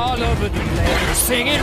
all over the place, singing.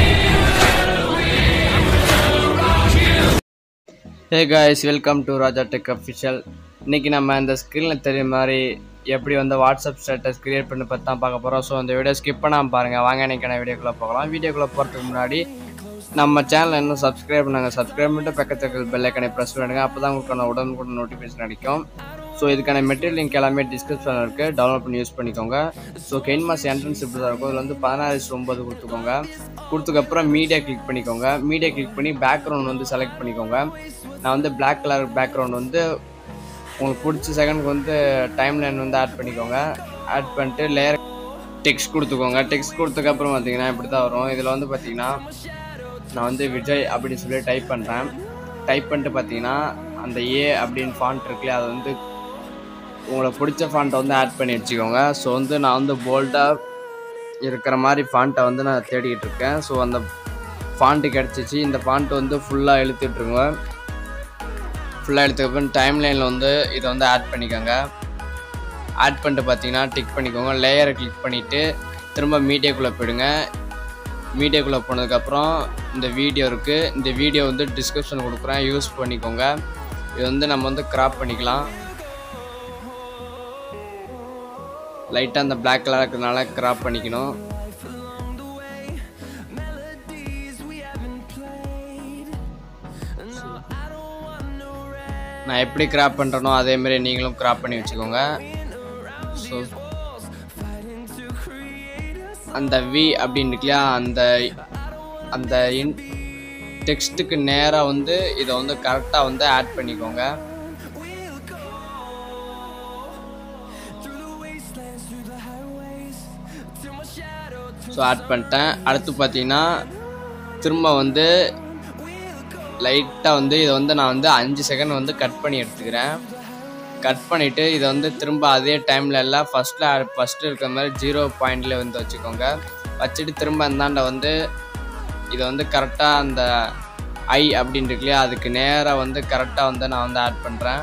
Hey guys welcome to Raja tech official இன்றைக்கி நம்ம இந்த ஸ்க்ரீனில் தெரியும் மாதிரி எப்படி வந்து வாட்ஸ்அப் ஸ்டேட்டஸ் கிரியேட் பண்ணி பற்றி தான் பார்க்க போகிறோம் ஸோ அந்த வீடியோ ஸ்கிப் பண்ணாமல் பாருங்கள் வாங்க இன்றைக்கான வீடியோக்குள்ளே போகலாம் வீடியோக்குள்ளே போகிறதுக்கு முன்னாடி நம்ம சேனலை இன்னும் சப்ஸ்கிரைப் பண்ணாங்க சப்ஸ்கிரைப் பண்ணிட்டு பக்கத்தில் இருக்கிற பெல் ஐக்கனை ப்ரெஸ் பண்ணுங்க அப்போ தான் உங்களுக்கான உடனுக்குடன் நோட்டிஃபிகேஷன் அடிக்கும் ஸோ இதுக்கான மெட்டீரியல் லிங்க் எல்லாமே டிஸ்கிரிப்ஷனில் இருக்குது டவுன்லோட் பண்ணி யூஸ் பண்ணிக்கோங்க ஸோ கெயின் மாஸ் என்ட்ரன்ஸ் இப்படி தான் இருக்கும் இதில் வந்து பதினாறு ஒம்பது கொடுத்துக்கோங்க கொடுத்ததுக்கப்புறம் மீடியா கிளிக் பண்ணிக்கோங்க மீடியா கிளிக் பண்ணி பேக்ரவுண்ட் வந்து செலக்ட் பண்ணிக்கோங்க நான் வந்து Black கலர் பேக்ரவுண்ட் வந்து உங்களுக்கு பிடிச்ச செகண்டுக்கு வந்து டைம் லைன் வந்து ஆட் பண்ணிக்கோங்க ஆட் பண்ணிட்டு லேயர் டெக்ஸ்ட் கொடுத்துக்கோங்க டெக்ஸ்ட் கொடுத்ததுக்கப்புறம் பார்த்தீங்கன்னா இப்படி தான் வரும் இதில் வந்து பார்த்தீங்கன்னா நான் வந்து விஜய் அப்படின்னு சொல்லி டைப் பண்ணுறேன் டைப் பண்ணிட்டு பார்த்தீங்கன்னா அந்த ஏ அப்படின்னு ஃபாண்ட் இருக்குல்லையா அது வந்து உங்களுக்கு பிடிச்ச ஃபாண்ட்டை வந்து ஆட் பண்ணி வச்சுக்கோங்க ஸோ வந்து நான் வந்து போல்டாக இருக்கிற மாதிரி ஃபாண்ட்டை வந்து நான் தேடிக்கிட்டு இருக்கேன் ஸோ அந்த ஃபாண்ட்டு கிடச்சிச்சு இந்த ஃபாண்ட் வந்து ஃபுல்லாக இழுத்துட்ருங்க ஃபுல்லாக எடுத்துக்கப்புறம் டைம் லைனில் வந்து இதை வந்து ஆட் பண்ணிக்கோங்க ஆட் பண்ணிட்டு பார்த்தீங்கன்னா டிக் பண்ணிக்கோங்க லேயரை கிளிக் பண்ணிவிட்டு திரும்ப மீடியாக்குள்ளே போயிடுங்க மீடியாக்குள்ளே போனதுக்கப்புறம் இந்த வீடியோ இருக்குது இந்த வீடியோ வந்து டிஸ்கிரிப்ஷன் கொடுக்குறேன் யூஸ் பண்ணிக்கோங்க இது வந்து நம்ம வந்து கிராப் பண்ணிக்கலாம் லைட்டாக அந்த Black கலர் இருக்கிறதுனால கிராப் பண்ணிக்கணும் நான் எப்படி கிராப் பண்ணுறனோ அதேமாரி நீங்களும் கிராப் பண்ணி வச்சுக்கோங்க ஸோ அந்த வி அப்படின்னு இருக்குல்லையா அந்த அந்த இன் டெக்ஸ்ட்டுக்கு நேராக வந்து இதை வந்து கரெக்டாக வந்து ஆட் பண்ணிக்கோங்க ஸோ ஆட் பண்ணிட்டேன் அடுத்து பார்த்தீங்கன்னா திரும்ப வந்து லைட்டாக வந்து இதை வந்து நான் வந்து அஞ்சு செகண்ட் வந்து கட் பண்ணி எடுத்துக்கிறேன் கட் பண்ணிவிட்டு இதை வந்து திரும்ப அதே டைமில் எல்லாம் ஃபஸ்ட்டில் ஃபஸ்ட்டு இருக்கிற மாதிரி ஜீரோ பாயிண்டில் வந்து வச்சுக்கோங்க வச்சுட்டு திரும்ப இந்தாண்ட வந்து இதை வந்து கரெக்டாக அந்த ஐ அப்படின்னு இருக்கு இல்லையா அதுக்கு நேராக வந்து கரெக்டாக வந்து நான் வந்து ஆட் பண்ணுறேன்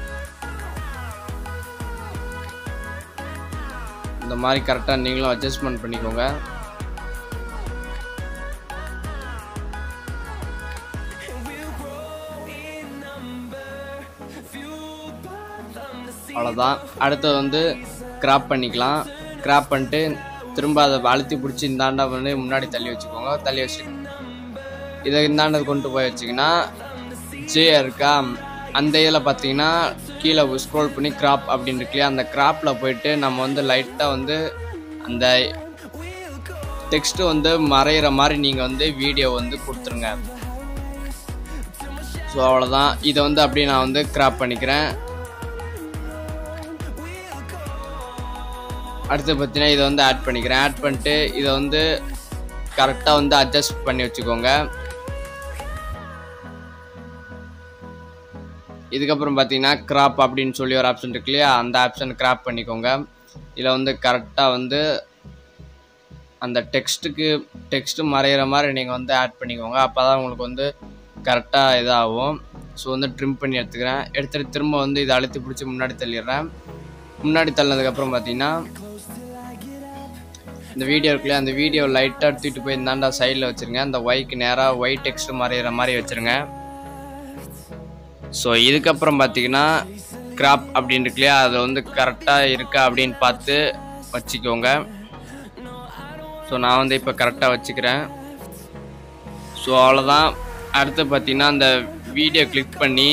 இந்த மாதிரி கரெக்டாக நீங்களும் அட்ஜஸ்ட்மெண்ட் பண்ணிக்கோங்க அவ்வளோதான் அடுத்தது வந்து கிராப் பண்ணிக்கலாம் கிராப் பண்ணிட்டு திரும்ப அதை அழுத்தி பிடிச்சி இந்தாண்டா வந்து முன்னாடி தள்ளி வச்சுக்கோங்க தள்ளி வச்சு இதை இந்தாண்ட கொண்டு போய் வச்சிங்கன்னா ஜே இருக்கா அந்த இதில் பார்த்தீங்கன்னா கீழே ஸ்க்ரோல் பண்ணி கிராப் அப்படின்னு இருக்கு இல்லையா அந்த கிராப்பில் போயிட்டு நம்ம வந்து லைட்டாக வந்து அந்த டெக்ஸ்ட்டு வந்து மறையிற மாதிரி நீங்கள் வந்து வீடியோ வந்து கொடுத்துருங்க ஸோ அவ்வளோதான் இதை வந்து அப்படியே நான் வந்து கிராப் பண்ணிக்கிறேன் அடுத்து பார்த்தீங்கன்னா இதை வந்து ஆட் பண்ணிக்கிறேன் ஆட் பண்ணிட்டு இதை வந்து கரெக்டாக வந்து அட்ஜஸ்ட் பண்ணி வச்சுக்கோங்க இதுக்கப்புறம் பார்த்தீங்கன்னா கிராப் அப்படின்னு சொல்லி ஒரு ஆப்ஷன் இருக்கு இல்லையா அந்த ஆப்ஷன் கிராப் பண்ணிக்கோங்க இதில் வந்து கரெக்டாக வந்து அந்த டெக்ஸ்ட்டுக்கு டெக்ஸ்ட்டு மறையிற மாதிரி நீங்கள் வந்து ஆட் பண்ணிக்கோங்க அப்போ தான் உங்களுக்கு வந்து கரெக்டாக இதாகும் ஸோ வந்து ட்ரிம் பண்ணி எடுத்துக்கிறேன் எடுத்துகிட்டு திரும்ப வந்து இதை அழுத்தி பிடிச்சி முன்னாடி தள்ளிடுறேன் முன்னாடி தள்ளினதுக்கப்புறம் பார்த்தீங்கன்னா இந்த வீடியோ இருக்குல்லையா அந்த வீடியோ லைட்டாக எடுத்துகிட்டு போய் இந்தாண்டா சைடில் வச்சுருங்க அந்த ஒய்க்கு நேராக ஒயிட் டெக்ஸ்ட் மறையிற மாதிரி வச்சுருங்க ஸோ இதுக்கப்புறம் பார்த்தீங்கன்னா கிராப் அப்படின்னு இருக்கு இல்லையா அது வந்து கரெக்டாக இருக்கா அப்படின்னு பார்த்து வச்சுக்கோங்க ஸோ நான் வந்து இப்போ கரெக்டாக வச்சுக்கிறேன் ஸோ அவ்வளோதான் அடுத்து பார்த்தீங்கன்னா அந்த வீடியோ கிளிக் பண்ணி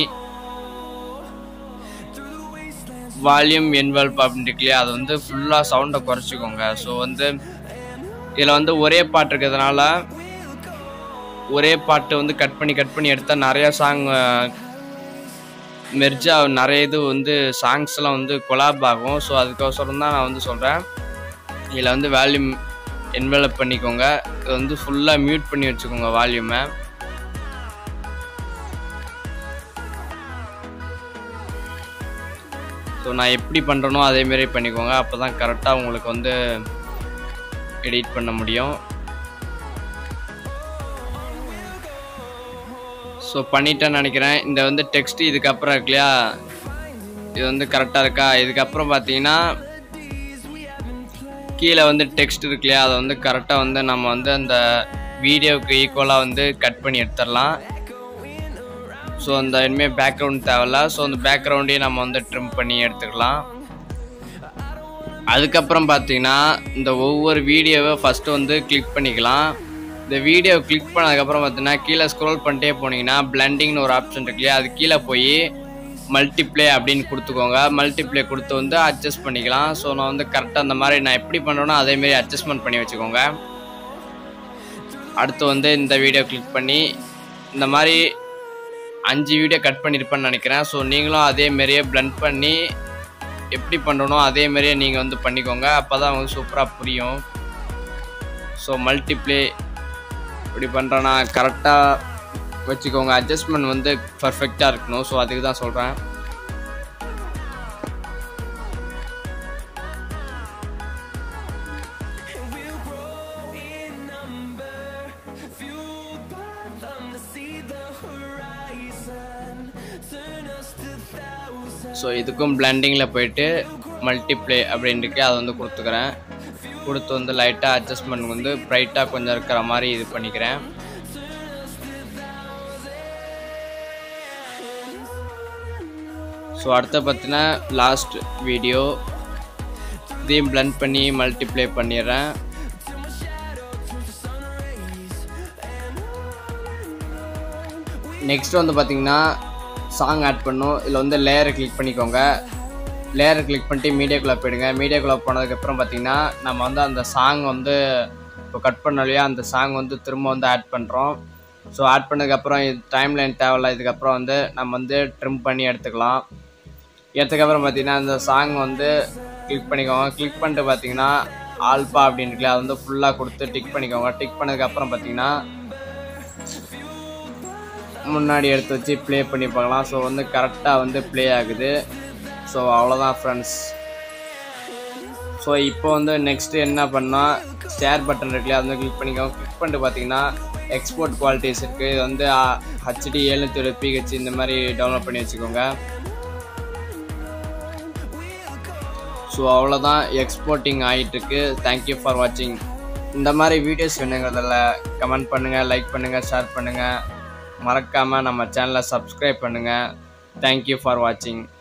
வால்யூம் என்வெல்ப் அப்படின்னு இருக்கு இல்லையா அது வந்து ஃபுல்லாக சவுண்டை குறைச்சிக்கோங்க ஸோ வந்து இதில் வந்து ஒரே பாட்டு இருக்கிறதுனால ஒரே பாட்டு வந்து கட் பண்ணி கட் பண்ணி எடுத்தால் நிறையா சாங் மெர்ஜா நிறைய இது வந்து சாங்ஸ்லாம் வந்து கொலாப் ஆகும் ஸோ அதுக்கோசரம் தான் நான் வந்து சொல்கிறேன் இதில் வந்து வால்யூம் என்வெலப் பண்ணிக்கோங்க இது வந்து ஃபுல்லாக மியூட் பண்ணி வச்சுக்கோங்க வால்யூமை ஸோ நான் எப்படி பண்ணுறனோ அதேமாரி பண்ணிக்கோங்க அப்போ தான் கரெக்டாக உங்களுக்கு வந்து எடிட் பண்ண முடியும் ஸோ பண்ணிட்டேன்னு நினைக்கிறேன் இந்த வந்து டெக்ஸ்ட் இதுக்கப்புறம் இருக்கு இல்லையா இது வந்து கரெக்டாக இருக்கா இதுக்கப்புறம் பார்த்தீங்கன்னா கீழே வந்து டெக்ஸ்ட் இருக்கு இல்லையா அதை வந்து கரெக்டாக வந்து நம்ம வந்து அந்த வீடியோவுக்கு ஈக்குவலாக வந்து கட் பண்ணி எடுத்துடலாம் ஸோ அந்த இனிமேல் பேக்ரவுண்ட் தேவையில்ல ஸோ அந்த பேக்ரவுண்டையும் நம்ம வந்து ட்ரிம் பண்ணி எடுத்துக்கலாம் அதுக்கப்புறம் பார்த்தீங்கன்னா இந்த ஒவ்வொரு வீடியோவை ஃபஸ்ட்டு வந்து கிளிக் பண்ணிக்கலாம் இந்த வீடியோ கிளிக் பண்ணதுக்கப்புறம் பார்த்தீங்கன்னா கீழே ஸ்க்ரோல் பண்ணிட்டே போனீங்கன்னா பிளண்டிங்னு ஒரு ஆப்ஷன் இருக்கு இல்லையா அது கீழே போய் மல்டிப்ளே அப்படின்னு கொடுத்துக்கோங்க மல்டிப்ளே கொடுத்து வந்து அட்ஜஸ்ட் பண்ணிக்கலாம் ஸோ நான் வந்து கரெக்டாக அந்த மாதிரி நான் எப்படி பண்ணுறேனோ அதேமாரி அட்ஜஸ்ட்மெண்ட் பண்ணி வச்சுக்கோங்க அடுத்து வந்து இந்த வீடியோ கிளிக் பண்ணி இந்த மாதிரி அஞ்சு வீடியோ கட் பண்ணியிருப்பேன்னு நினைக்கிறேன் ஸோ நீங்களும் அதே மாதிரியே blend பண்ணி எப்படி பண்ணணும் அதே மாதிரியே நீங்கள் வந்து பண்ணிக்கோங்க அப்போ தான் வந்து சூப்பராக புரியும் ஸோ மல்டிப்ளே இப்படி பண்ணுறேன்னா கரெக்டாக வச்சுக்கோங்க அட்ஜஸ்ட்மெண்ட் வந்து பர்ஃபெக்டாக இருக்கணும் ஸோ அதுக்கு தான் சொல்கிறேன் ஸோ இதுக்கும் பிளண்டிங்கில் போயிட்டு மல்டிப்ளே அப்படின்னு இருக்கு அதை வந்து கொடுத்துக்கிறேன் கொடுத்து வந்து லைட்டாக அட்ஜஸ்ட்மெண்ட் வந்து ப்ரைட்டாக கொஞ்சம் இருக்கிற மாதிரி இது பண்ணிக்கிறேன் ஸோ அடுத்த பார்த்தீங்கன்னா லாஸ்ட் வீடியோ இதையும் blend பண்ணி மல்டிப்ளை பண்ணிடுறேன் நெக்ஸ்ட் வந்து பார்த்தீங்கன்னா சாங் ஆட் பண்ணும் இதில் வந்து லேயரை கிளிக் பண்ணிக்கோங்க லேயரை கிளிக் பண்ணிட்டு மீடியாக்குள்ளே போயிடுங்க மீடியாக்குள்ளே போனதுக்கப்புறம் பார்த்தீங்கன்னா நம்ம வந்து அந்த சாங் வந்து இப்போ கட் பண்ண இல்லையா அந்த சாங் வந்து திரும்ப வந்து ஆட் பண்ணுறோம் ஸோ ஆட் பண்ணதுக்கப்புறம் இது டைம் லைன் தேவையில்ல இதுக்கப்புறம் வந்து நம்ம வந்து ட்ரிம் பண்ணி எடுத்துக்கலாம் எடுத்ததுக்கப்புறம் பார்த்தீங்கன்னா இந்த சாங் வந்து கிளிக் பண்ணிக்கோங்க கிளிக் பண்ணிட்டு பார்த்தீங்கன்னா ஆல்பா அப்படின்னு இருக்குல்ல அதை வந்து ஃபுல்லாக கொடுத்து டிக் பண்ணிக்கோங்க டிக் பண்ணதுக்கப்புறம் பார்த்தீங்கன்னா முன்னாடி எடுத்து வச்சு ப்ளே பண்ணி பார்க்கலாம் ஸோ வந்து கரெக்டாக வந்து ப்ளே ஆகுது ஸோ அவ்வளோதான் ஃப்ரெண்ட்ஸ் ஸோ இப்போ வந்து நெக்ஸ்ட்டு என்ன பண்ணால் ஷேர் பட்டன் இருக்குல்ல அதை வந்து கிளிக் பண்ணிக்கோங்க கிளிக் பண்ணிட்டு பார்த்தீங்கன்னா எக்ஸ்போர்ட் குவாலிட்டிஸ் இருக்குது இது வந்து ஹச்டி எழுநூற்றி ஒரு பிஹெச் இந்த மாதிரி டவுன்லோட் பண்ணி வச்சுக்கோங்க ஸோ அவ்வளோதான் எக்ஸ்போர்ட்டிங் ஆகிட்டுருக்கு தேங்க்யூ ஃபார் வாட்சிங் இந்த மாதிரி வீடியோஸ் வேணுங்கிறதில் கமெண்ட் பண்ணுங்கள் லைக் பண்ணுங்கள் ஷேர் பண்ணுங்கள் மறக்காமல் நம்ம சேனலை சப்ஸ்கிரைப் பண்ணுங்கள் தேங்க்யூ ஃபார் வாட்சிங்